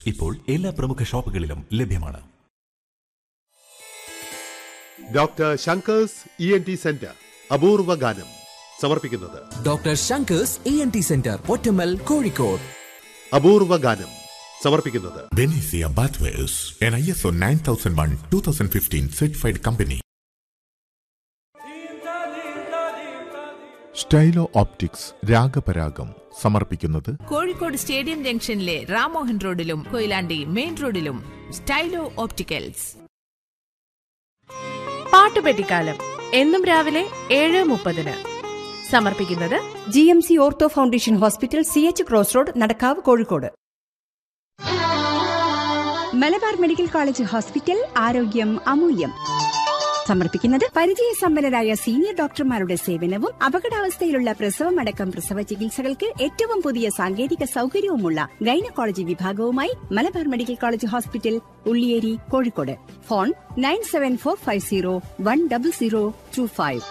ഇപ്പോൾ എല്ലാ പ്രമുഖ ഷോപ്പുകളിലും ലഭ്യമാണ് doctor Shankers E N T centre അപൂർവ ഗാനം സമർപ്പിക്കുന്നത് doctor Shankers E N T centre Pottammal Kozhikode അപൂർവ ഗാനം സമർപ്പിക്കുന്നത് Benicia Bathwares, an ISO 9001 2015 certified company. Stylo optics Ragaparagam സമർപ്പിക്കുന്നത് കോഴിക്കോട് സ്റ്റേഡിയം ജംഗ്ഷനിലെ റാമോഹൻ റോഡിലും കൊയിലാണ്ടി മെയിൻ റോഡിലും സ്റ്റൈലോ ഓപ്റ്റിക്കൽസ് പാട്ടുപെട്ടിക്കാലം എന്നും രാവിലെ ഏഴ് മുപ്പതിന് സമർപ്പിക്കുന്നത് G M C ortho foundation hospital C H cross road Nadakkavu Kozhikode Malabar medical college hospital ആരോഗ്യം അമൂല്യം സമർപ്പിക്കുന്നത് പരിചയസമ്പന്നരായ സീനിയർ ഡോക്ടർമാരുടെ സേവനവും അപകടാവസ്ഥയിലുള്ള പ്രസവമടക്കം പ്രസവ ചികിത്സകൾക്ക് ഏറ്റവും പുതിയ സാങ്കേതിക സൗകര്യവുമുള്ള ഗൈനക്കോളജി വിഭാഗവുമായി Malabar medical college hospital Ulliyeri Kozhikode phone nine seven four five zero one double zero two five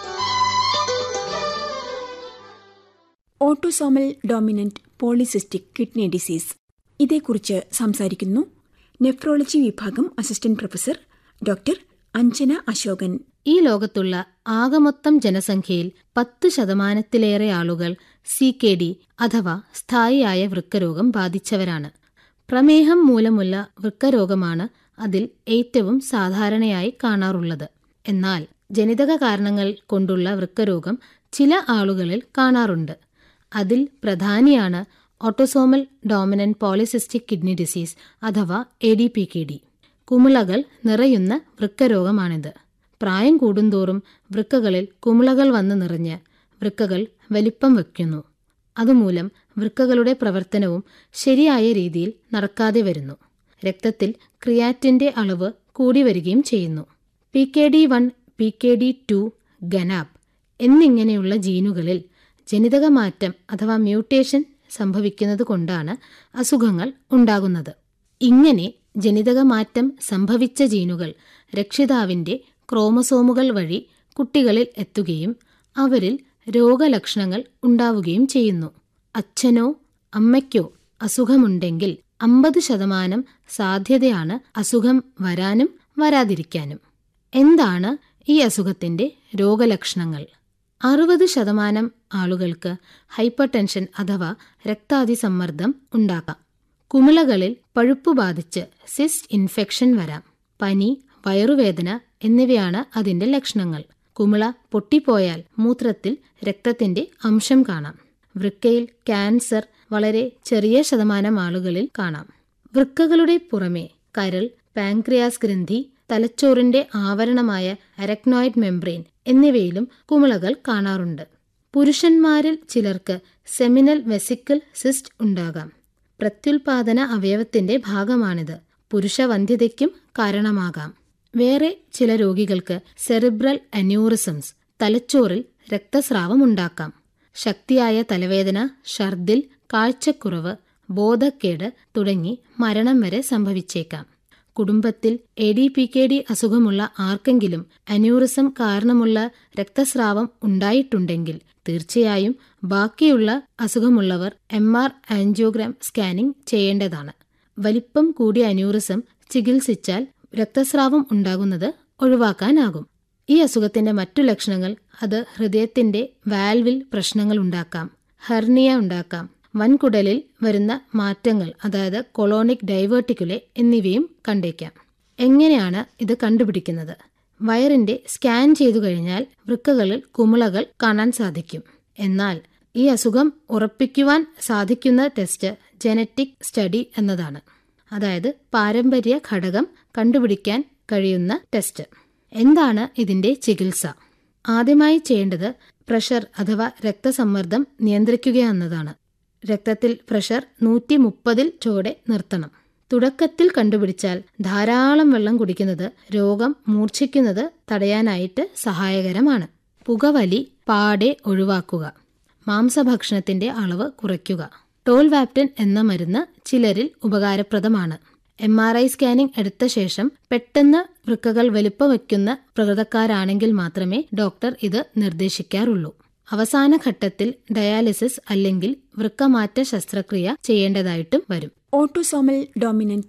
autosomal dominant polycystic kidney disease ഇതേക്കുറിച്ച് സംസാരിക്കുന്നു നെഫ്രോളജി വിഭാഗം assistant professor doctor Anjana Ashokan ഈ ലോകത്തുള്ള ആകമൊത്തം ജനസംഖ്യയിൽ പത്ത് ശതമാനത്തിലേറെ ആളുകൾ സി കെ ഡി അഥവാ സ്ഥായിയായ വൃക്കരോഗം ബാധിച്ചവരാണ് പ്രമേഹം മൂലമുള്ള വൃക്കരോഗമാണ് അതിൽ ഏറ്റവും സാധാരണയായി കാണാറുള്ളത് എന്നാൽ ജനിതക കാരണങ്ങൾ കൊണ്ടുള്ള വൃക്കരോഗം ചില ആളുകളിൽ കാണാറുണ്ട് അതിൽ പ്രധാനിയാണ് autosomal dominant polycystic kidney disease അഥവാ A D P K D കുമിളകൾ നിറയുന്ന വൃക്കരോഗമാണിത് പ്രായം കൂടുന്തോറും വൃക്കകളിൽ കുമിളകൾ വന്ന് നിറഞ്ഞ് വൃക്കകൾ വലിപ്പം വയ്ക്കുന്നു അതുമൂലം വൃക്കകളുടെ പ്രവർത്തനവും ശരിയായ രീതിയിൽ നടക്കാതെ വരുന്നു രക്തത്തിൽ ക്രിയാറ്റിന്റെ അളവ് കൂടി വരികയും ചെയ്യുന്നു P K D one P K D two GANAB എന്നിങ്ങനെയുള്ള ജീനുകളിൽ ജനിതക മാറ്റം അഥവാ മ്യൂട്ടേഷൻ സംഭവിക്കുന്നത് കൊണ്ടാണ് അസുഖങ്ങൾ ഉണ്ടാകുന്നത് ഇങ്ങനെ ജനിതക മാറ്റം സംഭവിച്ച ജീനുകൾ രക്ഷിതാവിന്റെ ക്രോമസോമുകൾ വഴി കുട്ടികളിൽ എത്തുകയും അവരിൽ രോഗലക്ഷണങ്ങൾ ഉണ്ടാവുകയും ചെയ്യുന്നു അച്ഛനോ അമ്മയ്ക്കോ അസുഖമുണ്ടെങ്കിൽ അമ്പത് ശതമാനം സാധ്യതയാണ് അസുഖം വരാനും വരാതിരിക്കാനും എന്താണ് ഈ അസുഖത്തിന്റെ രോഗലക്ഷണങ്ങൾ അറുപത് ശതമാനം ആളുകൾക്ക് ഹൈപ്പർ ടെൻഷൻ അഥവാ രക്താതിസമ്മർദ്ദം ഉണ്ടാക്കാം കുമിളകളിൽ പഴുപ്പ് ബാധിച്ച് സിസ്റ്റ് ഇൻഫെക്ഷൻ വരാം പനി വയറുവേദന എന്നിവയാണ് അതിന്റെ ലക്ഷണങ്ങൾ കുമിള പൊട്ടിപ്പോയാൽ മൂത്രത്തിൽ രക്തത്തിന്റെ അംശം കാണാം വൃക്കയിൽ ക്യാൻസർ വളരെ ചെറിയ ശതമാനം ആളുകളിൽ കാണാം വൃക്കകളുടെ പുറമെ കരൾ പാൻക്രിയാസ് ഗ്രന്ഥി തലച്ചോറിന്റെ ആവരണമായ അരക്നോയിഡ് മെംബ്രെയിൻ എന്നിവയിലും കുമിളകൾ കാണാറുണ്ട് പുരുഷന്മാരിൽ ചിലർക്ക് സെമിനൽ വെസിക്കിൾ സിസ്റ്റ് ഉണ്ടാകാം പ്രത്യുൽപാദന അവയവത്തിന്റെ ഭാഗമാണിത് പുരുഷവന്ധ്യതയ്ക്കും കാരണമാകാം വേറെ ചില രോഗികൾക്ക് സെറിബ്രൽ അന്യൂറിസംസ് തലച്ചോറിൽ രക്തസ്രാവം ഉണ്ടാക്കാം ശക്തിയായ തലവേദന ഛർദിൽ കാഴ്ചക്കുറവ് ബോധക്കേട് തുടങ്ങി മരണം വരെ സംഭവിച്ചേക്കാം കുടുംബത്തിൽ A D P K D അസുഖമുള്ള ആർക്കെങ്കിലും അന്യൂറിസം കാരണമുള്ള രക്തസ്രാവം ഉണ്ടായിട്ടുണ്ടെങ്കിൽ തീർച്ചയായും ബാക്കിയുള്ള അസുഖമുള്ളവർ എം ആർ ആൻജിയോഗ്രാം സ്കാനിംഗ് ചെയ്യേണ്ടതാണ് വലിപ്പം കൂടിയ അന്യൂറിസം ചികിത്സിച്ചാൽ രക്തസ്രാവം ഉണ്ടാകുന്നത് ഒഴിവാക്കാനാകും ഈ അസുഖത്തിന്റെ മറ്റു ലക്ഷണങ്ങൾ അത് ഹൃദയത്തിന്റെ വാൽവിൽ പ്രശ്നങ്ങൾ ഉണ്ടാക്കാം ഹെർണിയ ഉണ്ടാക്കാം വൻകുടലിൽ വരുന്ന മാറ്റങ്ങൾ അതായത് കൊളോണിക് ഡൈവേർട്ടിക്കുലെ എന്നിവയും കണ്ടേക്കാം എങ്ങനെയാണ് ഇത് കണ്ടുപിടിക്കുന്നത് വയറിന്റെ സ്കാൻ ചെയ്തു കഴിഞ്ഞാൽ വൃക്കകളിൽ കുമിളകൾ കാണാൻ സാധിക്കും എന്നാൽ ഈ അസുഖം ഉറപ്പിക്കുവാൻ സാധിക്കുന്ന ടെസ്റ്റ് ജനറ്റിക് സ്റ്റഡി എന്നതാണ് അതായത് പാരമ്പര്യ ഘടകം കണ്ടുപിടിക്കാൻ കഴിയുന്ന ടെസ്റ്റ് എന്താണ് ഇതിന്റെ ചികിത്സ ആദ്യമായി ചെയ്യേണ്ടത് പ്രഷർ അഥവാ രക്തസമ്മർദ്ദം നിയന്ത്രിക്കുക എന്നതാണ് രക്തത്തിൽ പ്രഷർ നൂറ്റി മുപ്പതിൽ ചോടെ നിർത്തണം തുടക്കത്തിൽ കണ്ടുപിടിച്ചാൽ ധാരാളം വെള്ളം കുടിക്കുന്നത് രോഗം മൂർച്ഛിക്കുന്നത് തടയാനായിട്ട് സഹായകരമാണ് പുകവലി പാടെ ഒഴിവാക്കുക മാംസഭക്ഷണത്തിന്റെ അളവ് കുറയ്ക്കുക ടോൾവാപ്റ്റൻ എന്ന മരുന്ന് ചിലരിൽ ഉപകാരപ്രദമാണ് എം ആർ ഐ സ്കാനിംഗ് എടുത്ത ശേഷം പെട്ടെന്ന് വൃക്കകൾ വലിപ്പം വയ്ക്കുന്ന പ്രകൃതക്കാരാണെങ്കിൽ മാത്രമേ ഡോക്ടർ ഇത് നിർദ്ദേശിക്കാറുള്ളൂ അവസാന ഘട്ടത്തിൽ ഡയാലിസിസ് അല്ലെങ്കിൽ വൃക്കമാറ്റ ശസ്ത്രക്രിയ ചെയ്യേണ്ടതായിട്ടും വരും ഓട്ടോസോമൽ ഡോമിനന്റ്